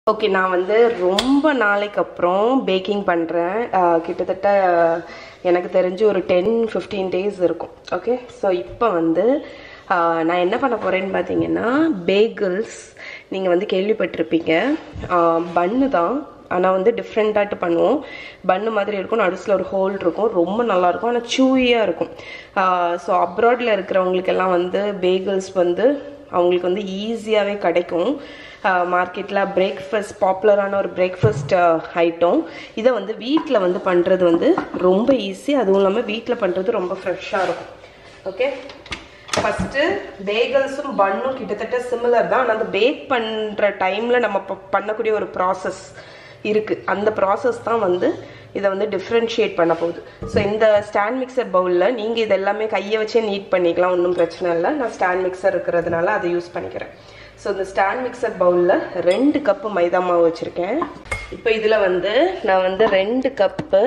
okay நான் வந்து ரொம்ப நாளைக்கு அப்புறம் பேக்கிங் பண்ணுறேன் கிட்டத்தட்ட எனக்கு தெரிஞ்சு ஒரு டென் ஃபிஃப்டீன் டேஸ் இருக்கும் ஓகே ஸோ இப்போ வந்து ஆஹ், நான் என்ன பண்ண போகிறேன்னு பார்த்தீங்கன்னா பேகிள்ஸ் நீங்கள் வந்து கேள்விப்பட்டிருப்பீங்க பன்னு தான் ஆனால் வந்து டிஃப்ரெண்ட்டாட்டு பண்ணுவோம் பன்னு மாதிரி இருக்கும் நடுசில் ஒரு ஹோல் இருக்கும் ரொம்ப நல்லாயிருக்கும் ஆனால் சூயியாக இருக்கும் ஸோ அப்ராடில் இருக்கிறவங்களுக்கெல்லாம் வந்து பேகிள்ஸ் வந்து அவங்களுக்கு வந்து ஈஸியாகவே கிடைக்கும் மார்க்கெட்டில் பிரேக்ஃபாஸ்ட் பாப்புலரான ஒரு பிரேக்ஃபாஸ்ட் ஐட்டம் இதை வந்து வீட்டில் வந்து பண்ணுறது வந்து ரொம்ப ஈஸி அதுவும் இல்லாமல் வீட்டில் பண்ணுறது ரொம்ப ஃப்ரெஷ்ஷாக இருக்கும் ஓகே ஃபஸ்ட்டு பேகல்ஸும் பன்னும் கிட்டத்தட்ட சிமிலர் தான் ஆனால் அந்த பேக் பண்ணுற டைமில் நம்ம ப- பண்ணக்கூடிய ஒரு ப்ராசஸ் இருக்குது அந்த ப்ராசஸ் தான் வந்து இதை வந்து டிஃப்ரென்ஷியேட் பண்ண போகுது ஸோ இந்த ஸ்டாண்ட் மிக்சர் பவுலில் நீங்கள் இது எல்லாமே கையை வச்சே நீட் பண்ணிக்கலாம் ஒன்றும் பிரச்சனை இல்லை நான் ஸ்டாண்ட் மிக்சர் இருக்கிறதுனால அதை யூஸ் பண்ணிக்கிறேன் ஸோ இந்த ஸ்டாண்ட் மிக்சர் பவுலில் ரெண்டு கப்பு மைதா மாவு வச்சுருக்கேன் இப்போ இதில் வந்து நான் வந்து ரெண்டு கப்பு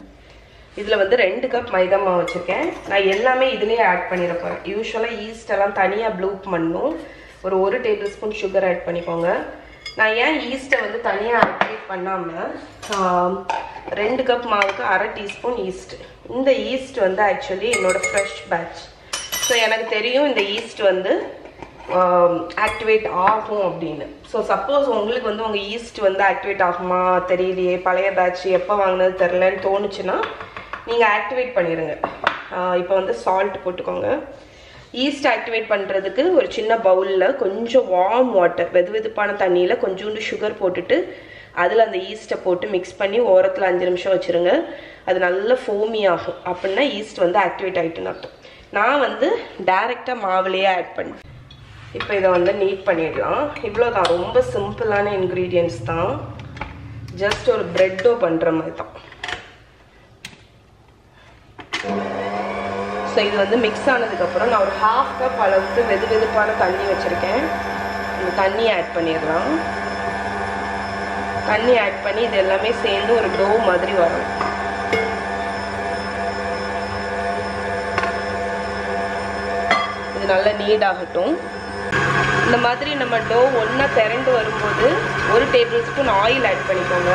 இதில் வந்து ரெண்டு கப் மைதா மாவு வச்சுருக்கேன் நான் எல்லாமே இதுலேயே ஆட் பண்ணிட போகிறேன் யூஸ்வலாக ஈஸ்ட் எல்லாம் தனியாக ப்ளூப் பண்ணும் ஒரு ஒரு டேபிள் ஸ்பூன் சுகர் ஆட் பண்ணிக்கோங்க நான் ஏன் ஈஸ்ட்டை வந்து தனியாக ஆக்டிவேட் பண்ணாமல் ரெண்டு கப் மாவுக்கு அரை டீஸ்பூன் ஈஸ்ட் இந்த ஈஸ்ட் வந்து ஆக்சுவலி என்னோட ஃப்ரெஷ் பேட்ச் ஸோ எனக்கு தெரியும் இந்த ஈஸ்ட் வந்து ஆக்டிவேட் ஆகும் அப்படின்னு ஸோ சப்போஸ் உங்களுக்கு வந்து உங்கள் ஈஸ்ட் வந்து ஆக்டிவேட் ஆகுமா தெரியலையே பழைய பேட்ச் எப்போ வாங்கினது தெரிலன்னு தோணுச்சுன்னா நீங்கள் ஆக்டிவேட் பண்ணிடுங்க இப்போ வந்து சால்ட் போட்டுக்கோங்க ஈஸ்ட் ஆக்டிவேட் பண்ணுறதுக்கு ஒரு சின்ன பவுலில் கொஞ்சம் வார்ம் வாட்டர் வெது வெதுப்பான தண்ணியில் கொஞ்சோண்டு சுகர் போட்டுட்டு அதில் அந்த ஈஸ்ட்டை போட்டு மிக்ஸ் பண்ணி ஓரத்தில் அஞ்சு நிமிஷம் வச்சுருங்க அது நல்ல ஃபோமி ஆகும் அப்படின்னா ஈஸ்ட் வந்து ஆக்டிவேட் ஆகிட்டுன்னு அர்த்தம் நான் வந்து டைரெக்டாக மாவுலேயே ஆட் பண்ணேன் இப்போ இதை வந்து நீட் பண்ணிடலாம் இவ்வளோதான் ரொம்ப சிம்பிளான இன்க்ரீடியன்ஸ் தான் ஜஸ்ட் ஒரு ப்ரெட்டோ பண்ணுற மாதிரி தான் ஸோ இது வந்து மிக்ஸ் ஆனதுக்கப்புறம் நான் ஒரு ஹாஃப் கப் அளவுக்கு வெது வெதுப்பான தண்ணி வச்சுருக்கேன் இந்த தண்ணியை ஆட் பண்ணிடலாம் தண்ணி ஆட் பண்ணி இது எல்லாமே சேர்ந்து ஒரு டோ மாதிரி வரும் இது நல்லா நீட் ஆகட்டும் இந்த மாதிரி நம்ம டோ ஒன்றா திரண்டு வரும்போது ஒரு டேபிள் ஸ்பூன் ஆயில் ஆட் பண்ணிக்கோங்க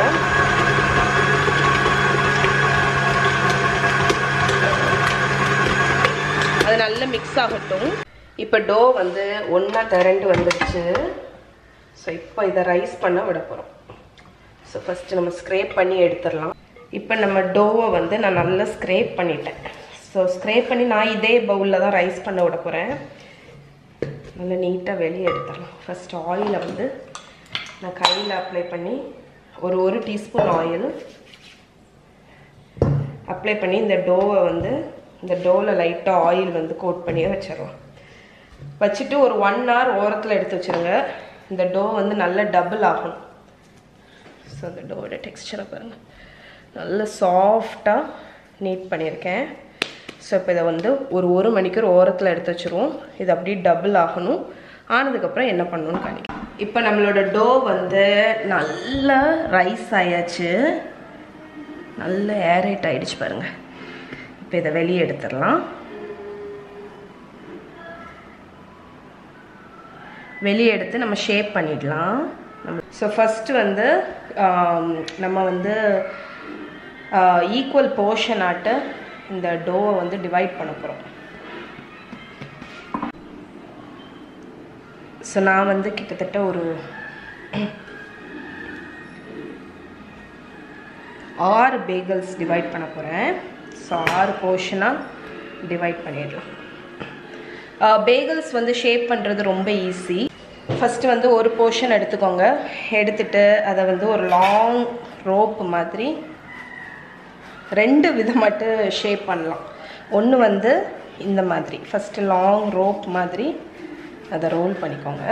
அது நல்லா மிக்ஸ் ஆகட்டும் இப்போ டோ வந்து ஒன்றா திரண்டு வந்துடுச்சு ஸோ இப்போ இதை ரைஸ் பண்ண விட போகிறோம் ஸோ ஃபஸ்ட்டு நம்ம ஸ்க்ரேப் பண்ணி எடுத்துடலாம் இப்போ நம்ம டோவை வந்து நான் நல்லா ஸ்க்ரேப் பண்ணிட்டேன் ஸோ ஸ்க்ரேப் பண்ணி நான் இதே பவுலில் தான் ரைஸ் பண்ண விட போகிறேன் நல்லா நீட்டாக வெளியே எடுத்துடலாம் ஃபஸ்ட் ஆயிலை வந்து நான் கையில் அப்ளை பண்ணி ஒரு ஒரு டீஸ்பூன் ஆயில் அப்ளை பண்ணி இந்த டோவை வந்து இந்த டோவில் லைட்டாக ஆயில் வந்து கோட் பண்ணியே வச்சிடலாம் வச்சுட்டு ஒரு ஒன் hour ஓரத்தில் எடுத்து வச்சுருங்க இந்த டோ வந்து நல்லா டபுள் ஆகணும் ஸோ அந்த டோவோட டெக்ஸ்டரை பாருங்கள் நல்ல சாஃப்டாக நீட் பண்ணியிருக்கேன் ஸோ இப்போ இதை வந்து ஒரு ஒரு மணிக்கூர் ஓரத்தில் எடுத்து வச்சுருவோம் இது அப்படியே டபுள் ஆகணும் ஆனதுக்கப்புறம் என்ன பண்ணணும்னு காணிக்கும் இப்போ நம்மளோட டோ வந்து நல்லா ரைஸ் ஆயாச்சு நல்ல ஏரேட் ஆயிடுச்சு பாருங்க இப்போ இதை வெளியே எடுத்துடலாம் வெளியே எடுத்து நம்ம ஷேப் பண்ணிடலாம் ஸோ ஃபஸ்ட்டு வந்து ஆம், நம்ம வந்து ஈக்குவல் போர்ஷன் ஆட்டு இந்த டோவை வந்து டிவைட் பண்ண போகிறோம் ஸோ நான் வந்து கிட்டத்தட்ட ஒரு ஆறு பேகல்ஸ் டிவைட் பண்ண போகிறேன் ஸோ ஆறு போர்ஷனாக டிவைட் பண்ணிடலாம் பேகல்ஸ் வந்து ஷேப் பண்ணுறது ரொம்ப ஈஸி ஃபஸ்ட்டு வந்து ஒரு போர்ஷன் எடுத்துக்கோங்க எடுத்துட்டு அதை வந்து ஒரு லாங் ரோப் மாதிரி ரெண்டு விதமாட்டு ஷேப் பண்ணலாம் ஒன்று வந்து இந்த மாதிரி ஃபஸ்ட்டு லாங் ரோப் மாதிரி அதை ரோல் பண்ணிக்கோங்க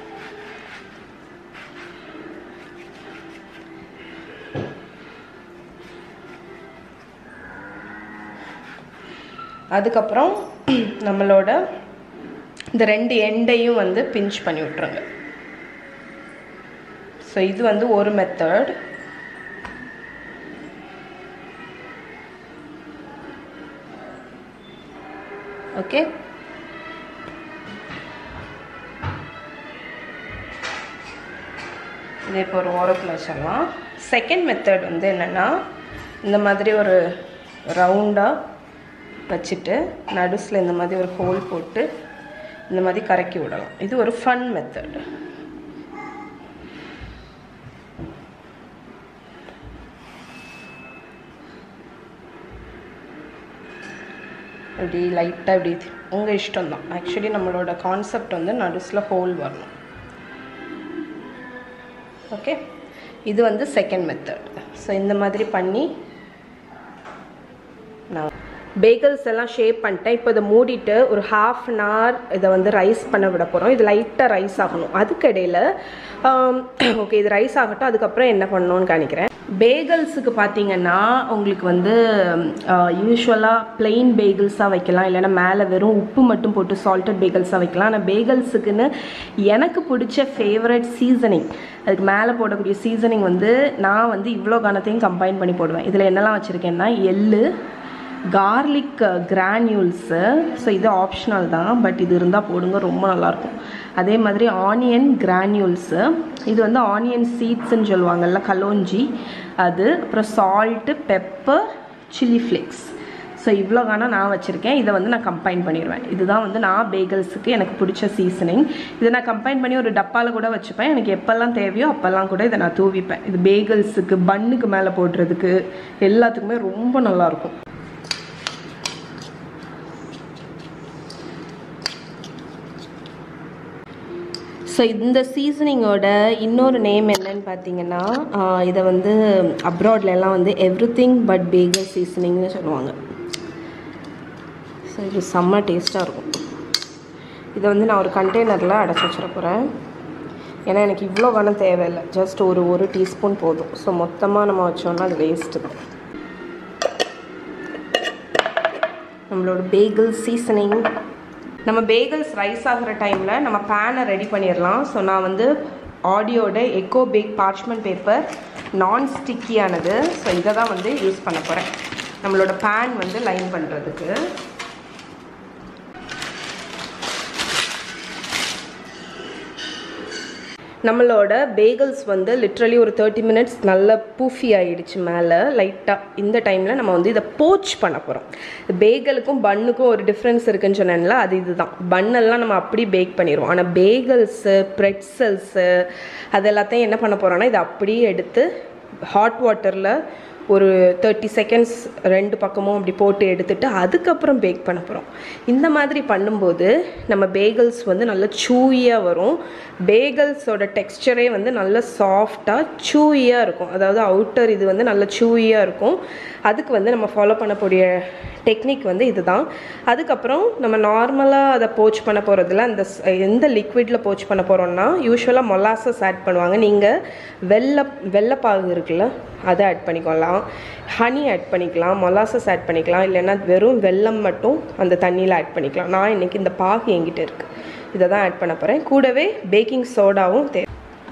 அதுக்கப்புறம் நம்மளோட இந்த ரெண்டு எண்டையும் வந்து பிஞ்ச் பண்ணி விட்ருங்க ஸோ இது வந்து ஒரு மெத்தட் ஓகே இதை இப்போ ஒரு ஓரத்தில் வச்சிடலாம் செகண்ட் மெத்தட் வந்து என்னென்னா இந்த மாதிரி ஒரு ரவுண்டாக வச்சுட்டு நடுஸில் இந்த மாதிரி ஒரு ஹோல் போட்டு இந்த மாதிரி கறக்கி விடலாம் இது ஒரு ஃபன் மெத்தட் இப்படி லைட்டாக இப்படி உங்கள் இஷ்டம் தான் ஆக்சுவலி நம்மளோட கான்செப்ட் வந்து நடுஸில் ஹோல் வரணும் ஓகே இது வந்து செகண்ட் மெத்தட் ஸோ இந்த மாதிரி பண்ணி நான் பேகல்ஸ் எல்லாம் ஷேப் பண்ணிட்டேன் இப்போ இதை மூடிட்டு ஒரு ஹாஃப் அன் ஹவர் இதை வந்து ரைஸ் பண்ண விட போகிறோம் இது லைட்டாக ரைஸ் ஆகணும் அதுக்கிடையில் ஓகே இது ரைஸ் ஆகட்டும் அதுக்கப்புறம் என்ன பண்ணணும்னு காணிக்கிறேன் பேகல்ஸுக்கு பார்த்தீங்கன்னா உங்களுக்கு வந்து யூஸ்வலாக பிளெயின் பேகல்ஸாக வைக்கலாம் இல்லைன்னா மேலே வெறும் உப்பு மட்டும் போட்டு சால்ட்டட் பேகல்ஸாக வைக்கலாம் ஆனால் பேகல்ஸுக்குன்னு எனக்கு பிடிச்ச ஃபேவரட் சீசனிங் அதுக்கு மேலே போடக்கூடிய சீசனிங் வந்து நான் வந்து இவ்வளோ கணத்தையும் கம்பைன் பண்ணி போடுவேன் இதில் என்னெல்லாம் வச்சுருக்கேன்னா எள்ளு கார்லிக் கிரானியூல்ஸு ஸோ இது ஆப்ஷனல் தான் பட் இது இருந்தால் போடுங்க ரொம்ப நல்லாயிருக்கும் அதே மாதிரி ஆனியன் கிரானியூல்ஸு இது வந்து ஆனியன் சீட்ஸ்ன்னு சொல்லுவாங்கல்ல கலோஞ்சி அது அப்புறம் salt pepper chilli flakes so இவ்வளோ காணா நான் வச்சுருக்கேன் இதை வந்து நான் கம்பைன் பண்ணிடுவேன் இதுதான் வந்து நான் பேகல்ஸுக்கு எனக்கு பிடிச்ச சீசனிங் இதை நான் கம்பைன் பண்ணி ஒரு டப்பாவில் கூட வச்சுப்பேன் எனக்கு எப்போல்லாம் தேவையோ அப்போல்லாம் கூட இதை நான் தூவிப்பேன் இது பேகல்ஸுக்கு பன்னுக்கு மேலே போடுறதுக்கு எல்லாத்துக்குமே ரொம்ப நல்லாயிருக்கும் ஸோ இந்த சீசனிங்கோட இன்னொரு நேம் என்னன்னு பார்த்தீங்கன்னா இதை வந்து அப்ராட்லலாம் வந்து எவ்ரி திங் பட் பேகல் சீசனிங்னு சொல்லுவாங்க ஸோ இது செம்ம டேஸ்ட்டாக இருக்கும் இதை வந்து நான் ஒரு கண்டெய்னரில் அடைச்சி வச்சிட போகிறேன் ஏன்னா எனக்கு இவ்வளோ கணம் தேவையில்லை ஜஸ்ட் ஒரு ஒரு டீஸ்பூன் போதும் ஸோ மொத்தமாக நம்ம வச்சோம்னா அது வேஸ்ட்டு தான் நம்மளோட பேகல் சீசனிங் நம்ம பேகல்ஸ் ரைஸ் ஆகிற டைமில் நம்ம பேனை ரெடி பண்ணிடலாம் ஸோ நான் வந்து ஆடியோட எக்கோ பேக் பார்ச்மெண்ட் பேப்பர் நான் ஸ்டிக்கியானது ஸோ இதை தான் வந்து யூஸ் பண்ண போகிறேன் நம்மளோட பேன் வந்து லைன் பண்ணுறதுக்கு நம்மளோட பேகல்ஸ் வந்து லிட்ரலி ஒரு தேர்ட்டி மினிட்ஸ் நல்ல பூஃபி ஆகிடுச்சு மேலே லைட்டாக இந்த டைமில் நம்ம வந்து இதை போச் பண்ண போகிறோம் பேகலுக்கும் பன்னுக்கும் ஒரு டிஃப்ரென்ஸ் இருக்குன்னு சொன்னேன்ல அது இதுதான் பன்னெல்லாம் நம்ம அப்படி பேக் பண்ணிடுவோம் ஆனால் பேகல்ஸு ப்ரெட்சல்ஸு அது எல்லாத்தையும் என்ன பண்ண போகிறோன்னா இதை அப்படியே எடுத்து ஹாட் வாட்டரில் ஒரு தேர்ட்டி செகண்ட்ஸ் ரெண்டு பக்கமும் அப்படி போட்டு எடுத்துட்டு அதுக்கப்புறம் பேக் பண்ண போகிறோம் இந்த மாதிரி பண்ணும்போது நம்ம பேகல்ஸ் வந்து நல்ல சூயியாக வரும் பேகல்ஸோட டெக்ஸ்சரே வந்து நல்ல சாஃப்டாக சூயியாக இருக்கும் அதாவது அவுட்டர் இது வந்து நல்ல சூயியாக இருக்கும் அதுக்கு வந்து நம்ம ஃபாலோ பண்ணக்கூடிய டெக்னிக் வந்து இதுதான் அதுக்கப்புறம் நம்ம நார்மலாக அதை போச் பண்ண போகிறதுல அந்த எந்த லிக்விடில் போச் பண்ண போகிறோம்னா யூஸ்வலாக மொலாசஸ் ஆட் பண்ணுவாங்க நீங்கள் வெள்ளை வெள்ளைப்பாகு இருக்குல்ல அதை ஆட் பண்ணிக்கலாம் ஹனி ஆட் பண்ணிக்கலாம் மொலாசஸ் ஆட் பண்ணிக்கலாம் இல்லைன்னா வெறும் வெல்லம் மட்டும் அந்த தண்ணியில் ஆட் பண்ணிக்கலாம் நான் இன்றைக்கி இந்த பாகு என்கிட்ட இருக்குது இதை தான் ஆட் பண்ண போகிறேன் கூடவே பேக்கிங் சோடாவும் தேவை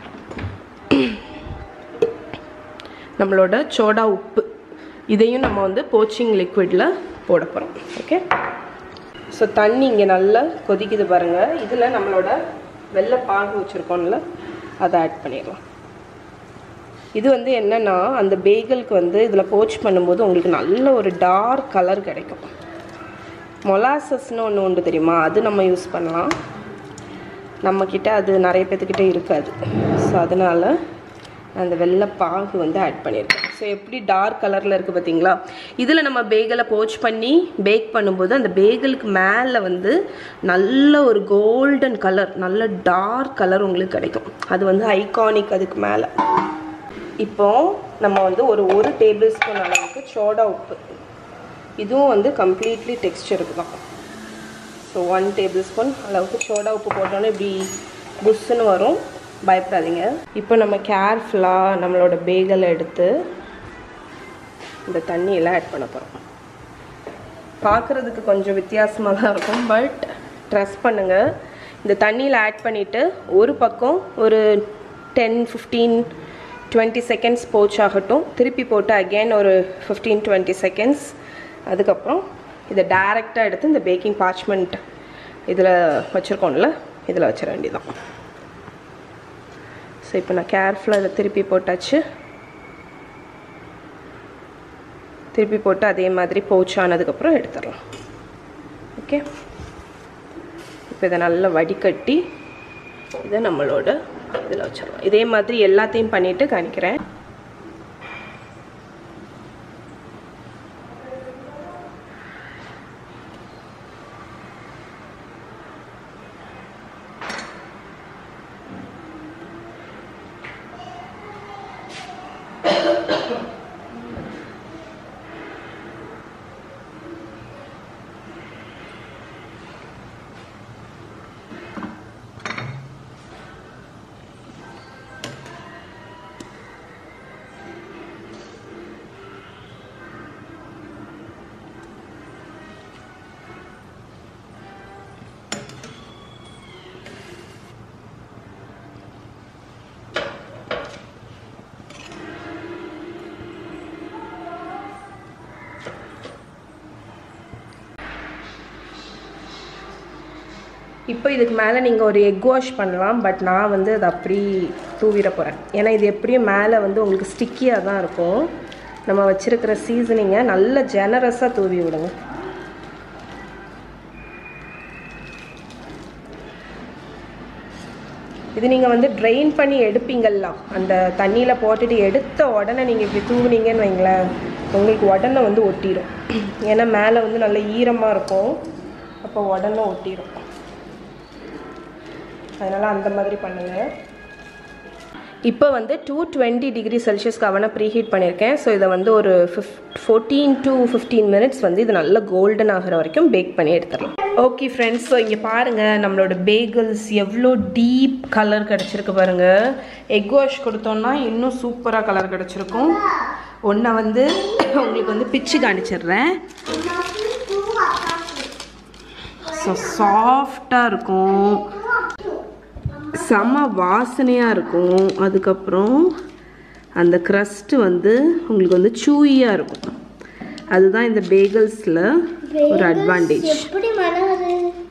நம்மளோட சோடா உப்பு இதையும் நம்ம வந்து போச்சிங் லிக்விடில் போட போகிறோம் ஓகே ஸோ தண்ணி இங்கே நல்லா கொதிக்குது பாருங்கள் இதில் நம்மளோட வெள்ளை பாகு வச்சுருக்கோம்ல அதை ஆட் பண்ணிடலாம் இது வந்து என்னென்னா அந்த பேகலுக்கு வந்து இதில் போச் பண்ணும்போது உங்களுக்கு நல்ல ஒரு டார்க் கலர் கிடைக்கும் மொலாசஸ்னு ஒன்று உண்டு தெரியுமா அது நம்ம யூஸ் பண்ணலாம் நம்மக்கிட்ட அது நிறைய பேர்த்துக்கிட்ட இருக்காது ஸோ அதனால் அந்த வெள்ளை பாகு வந்து ஆட் பண்ணியிருக்கேன் ஸோ எப்படி டார்க் கலரில் இருக்குது பார்த்தீங்களா இதில் நம்ம பேகலை போச் பண்ணி பேக் பண்ணும்போது அந்த பேகலுக்கு மேலே வந்து நல்ல ஒரு கோல்டன் கலர் நல்ல டார்க் கலர் உங்களுக்கு கிடைக்கும் அது வந்து ஐகானிக் அதுக்கு மேலே இப்போ நம்ம வந்து ஒரு ஒரு டேபிள் ஸ்பூன் அளவுக்கு சோடா உப்பு இதுவும் வந்து கம்ப்ளீட்லி டெக்ஸ்டருக்கு தான் ஸோ ஒன் டேபிள் ஸ்பூன் அளவுக்கு சோடா உப்பு போட்டோன்னே இப்படி புஷ்ஷுன்னு வரும் பயப்படாதீங்க இப்போ நம்ம கேர்ஃபுல்லாக நம்மளோட பேகலை எடுத்து இந்த தண்ணியில் ஆட் பண்ண போகிறோம் பார்க்குறதுக்கு கொஞ்சம் வித்தியாசமாக தான் இருக்கும் பட் ட்ரெஸ் பண்ணுங்கள் இந்த தண்ணியில் ஆட் பண்ணிவிட்டு ஒரு பக்கம் ஒரு ten fifteen twenty seconds poach ஆகட்டும் திருப்பி போட்டு அகெயின் ஒரு ஃபிஃப்டீன் டுவெண்ட்டி செகண்ட்ஸ் அதுக்கப்புறம் இதை டைரெக்டாக எடுத்து இந்த பேக்கிங் பார்ச்மெண்ட் இதில் வச்சுருக்கோம்ல இதில் வச்சிட வேண்டியதான் ஸோ இப்போ நான் கேர்ஃபுல்லாக இதை திருப்பி போட்டாச்சு திருப்பி போட்டு அதே மாதிரி போச்சு ஆனதுக்கப்புறம் எடுத்துடலாம் ஓகே இப்போ இதை நல்லா வடிகட்டி இதை நம்மளோட இதில் வச்சிடலாம் இதே மாதிரி எல்லாத்தையும் பண்ணிவிட்டு காணிக்கிறேன் இப்போ இதுக்கு மேலே நீங்கள் ஒரு எக் வாஷ் பண்ணலாம் பட் நான் வந்து அதை அப்படி தூவிட போகிறேன் ஏன்னா இது எப்படியும் மேலே வந்து உங்களுக்கு ஸ்டிக்கியாக தான் இருக்கும் நம்ம வச்சுருக்கிற சீசனிங்கை நல்ல ஜெனரஸாக தூவி விடுங்க இது நீங்கள் வந்து ட்ரெயின் பண்ணி எடுப்பீங்கல்லாம் அந்த தண்ணியில் போட்டுட்டு எடுத்த உடனே நீங்கள் இப்படி தூவுனீங்கன்னு வைங்களேன் உங்களுக்கு உடனே வந்து ஒட்டிடும் ஏன்னா மேலே வந்து நல்ல ஈரமாக இருக்கும் அப்போ உடனே ஒட்டிடும் அதனால் அந்த மாதிரி பண்ணுங்கள் இப்போ வந்து டூ டுவெண்ட்டி டிகிரி செல்சியஸ்க்கு அவனை ப்ரீஹீட் பண்ணியிருக்கேன் ஸோ இதை வந்து ஒரு ஃபிஃப் ஃபோர்டீன் டு ஃபிஃப்டீன் மினிட்ஸ் வந்து இது நல்லா கோல்டன் ஆகிற வரைக்கும் பேக் பண்ணி எடுத்துடலாம் ஓகே ஃப்ரெண்ட்ஸ் ஸோ இங்கே பாருங்கள் நம்மளோட பேகிள்ஸ் எவ்வளோ டீப் கலர் கிடச்சிருக்கு பாருங்கள் எக் வாஷ் கொடுத்தோன்னா இன்னும் சூப்பராக கலர் கிடச்சிருக்கும் ஒன்றை வந்து உங்களுக்கு வந்து பிச்சு காணிச்சிடுறேன் ஸோ சாஃப்டாக இருக்கும் செம வாசனையாக இருக்கும் அதுக்கப்புறம் அந்த க்ரஸ்ட்டு வந்து உங்களுக்கு வந்து சூயியாக இருக்கும் அதுதான் இந்த பேகல்ஸில் ஒரு அட்வான்டேஜ் எப்படி மனது